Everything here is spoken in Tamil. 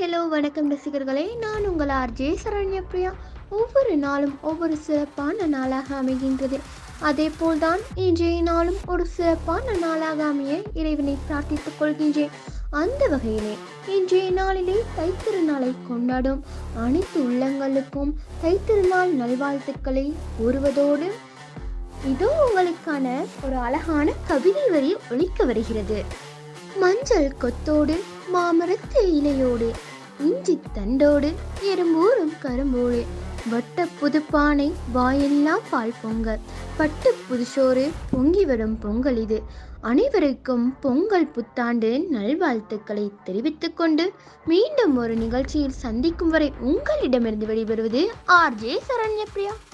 ஹலோ வணக்கம் ரசிகர்களே நான் உங்கள் ஆர்ஜே சரண்யா பிரியா ஒவ்வொரு நாளும் ஒவ்வொரு சிறப்பான நாளாக அமைகின்றது அதே போல்தான் இன்றைய நாளும் ஒரு சிறப்பான நாளாக அமைய இறைவனை பிரார்த்தித்துக் கொள்கின்றேன் அந்த வகையிலே இன்றைய நாளிலே தைத்திருநாளை கொண்டாடும் அனைத்து உள்ளங்களுக்கும் தைத்திருநாள் நல்வாழ்த்துக்களை கூறுவதோடு இதோ உங்களுக்கான ஒரு அழகான கவிதை வரி ஒலிக்க வருகிறது மஞ்சள் கொத்தோடு மாமரத்து இலையோடு இஞ்சி தண்டோடு எறும்பூரும் கரும்போடு வட்ட புதுப்பானை வாயெல்லாம் பால் பொங்க பட்டு புதுசோறு பொங்கி வரும் பொங்கல் இது அனைவருக்கும் பொங்கல் புத்தாண்டு நல்வாழ்த்துக்களை தெரிவித்துக் கொண்டு மீண்டும் ஒரு நிகழ்ச்சியில் சந்திக்கும் வரை உங்களிடமிருந்து வெளிவருவது ஆர்ஜே சரண்ய பிரியா